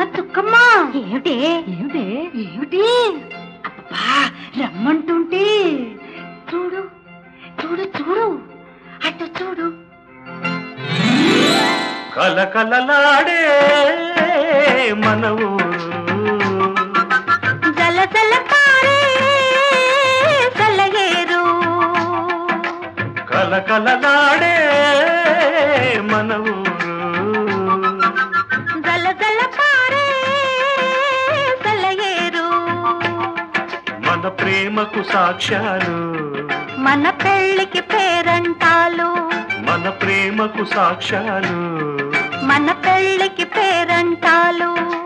చుక్కమ్మ ఏమిటి ఏమిటి ఏమిటి అబ్బా రమ్మంటుంటే చూడు చూడు చూడు అటు చూడు కలకలలాడే మన ఊరు జల జల పారే సెలయేరు కలకలలాడే మన ఊరు జల జల పారే సెలయేరు మన ప్రేమకు సాక్ష్యాలు మన పెళ్ళికి పేరంటాలు మన ప్రేమకు సాక్ష్యాలు మన పెళ్ళికి పేరంటాలు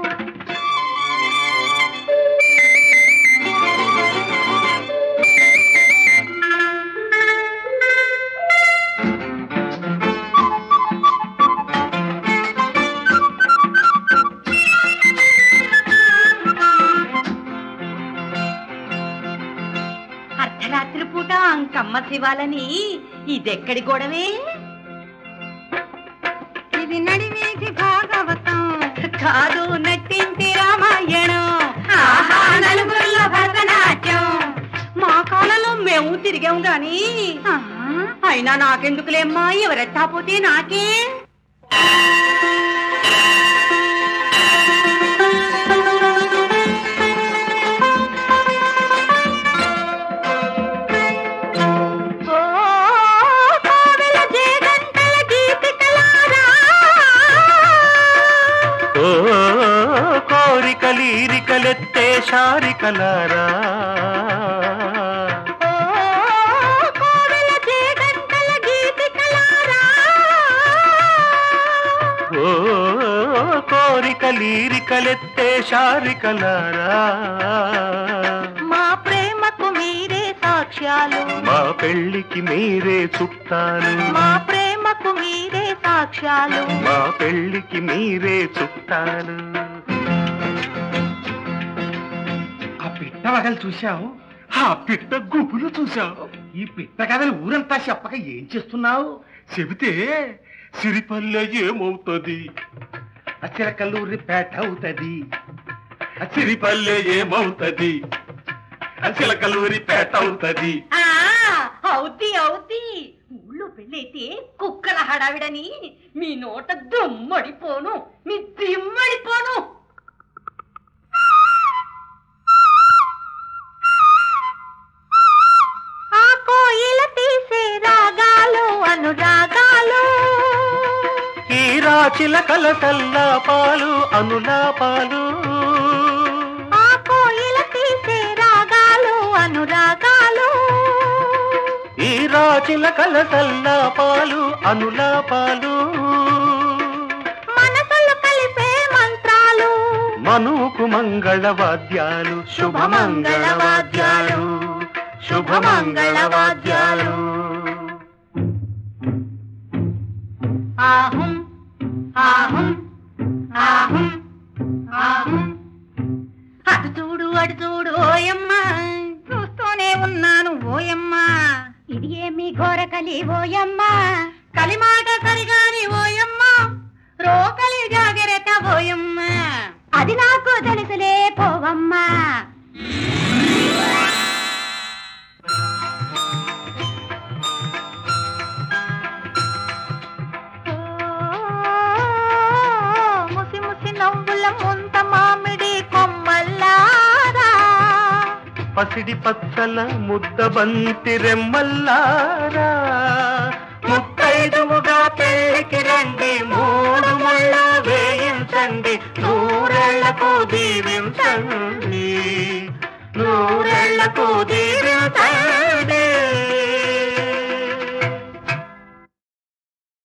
అర్ధరాత్రి పూట అంకమ్మ శివాలని ఇదెక్కడి గొడవే ఇది నడివేసి భాగవతం కాదు నట్టింటి రామాయణం ఆహా నలుగురిలో భరతనాట్యం మా కాలంలో మేము తిరిగాం గాని అయినా నాకెందుకులేమ్మా ఎవరెట్టా పోతే నాకే ఓ కోవెల జేగంటల గీతికలారా ఓ కోరికలీరికలెత్తే శారికలారా ఓ కోవెల జేగంటల గీతికలారా ఓ కోరికలీరికలెత్తే శారికలారా మా ప్రేమకు మీరే సాక్ష్యాలు మా పెళ్ళికి మీరే చుట్టాలు మా ప్రేమకు మీరే సాక్ష్యాలు మా పెళ్ళికి మీరే చుట్టాలు ఆ పిట్ట వగలు చూశావు ఆ పిట్ట గుబులు చూశావు ఈ పిట్ట కథలు ఊరంతా చెప్పక ఏం చేస్తున్నావు చెబితే సిరిపల్లె ఏమవుతుంది అచిరకల్లూరి పేట అవుతుంది అచిరిపల్లె ఏమవుతుంది అచిరకల్లూరి పేట అవుతుంది ఆ అవుతి అవుతి ఊళ్ళో పెళ్ళైతే కుక్కల హడావిడని మీ నోట దుమ్మడిపోను మీ దిమ్మడిపోను ఆ కోయిల తీసే రాగాలు అనురాగాలు ఈ రాచిల కలసల్లా పాలు అనులాపాలు ఆ కోయిల తీసే రాగాలు అనురాగాలు ఈ రాచిల కలసల్లా పాలు అనులాపాలు మనసులు కలిపే మంత్రాలు మనుకు మంగళ వాద్యాలు శుభమంగళ వాద్యాలు శుభమంగళ వాద్యాలు ఆహుం ఆహుం ఆహుం ఆహుం అటు చూడు అటు చూడు ఓయమ్మ చూస్తూనే ఉన్నాను ఓయమ్మ ఇది ఏమి ఘోర కలి ఓయమ్మ కలిమాట సరిగాని ఓయమ్మ రోకలి జాగ్రత్త ఓయమ్మ అది నాకు తెలుసులే పోవమ్మా ముసి ముసి నవ్వుల ముంత మామిడి కొమ్మల్లారా పసిడి పచ్చల ముద్ద బంతి రెమ్మల్లారా ముత్తైదువుగా పెళ్ళికి రండి మూడు ముళ్ళ వేయించండి నూరేళ్లకు దీవించండి నూరేళ్లకు దీవించండి